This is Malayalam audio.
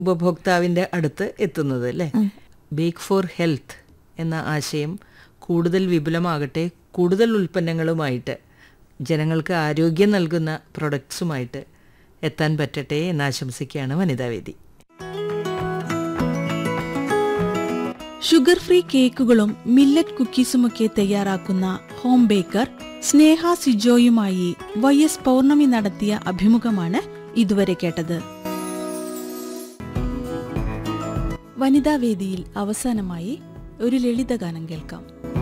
ഉപഭോക്താവിൻ്റെ അടുത്ത് എത്തുന്നത് അല്ലേ ബേക്ക് ഫോർ ഹെൽത്ത് എന്ന ആശയം കൂടുതൽ വിപുലമാകട്ടെ കൂടുതൽ ഉൽപ്പന്നങ്ങളുമായിട്ട് ജനങ്ങൾക്ക് ആരോഗ്യം നൽകുന്ന പ്രൊഡക്ട്സുമായിട്ട് എത്താൻ പറ്റട്ടെ എന്ന് ആശംസിക്കുകയാണ് വനിതാവേദി ഷുഗർ ഫ്രീ കേക്കുകളും മില്ലറ്റ് കുക്കീസുമൊക്കെ തയ്യാറാക്കുന്ന ഹോം ബേക്കർ സ്നേഹ സിജോയുമായി വൈ എസ് പൗർണമി നടത്തിയ അഭിമുഖമാണ് ഇതുവരെ കേട്ടത് വനിതാവേദിയിൽ അവസാനമായി ഒരു ലളിതഗാനം കേൾക്കാം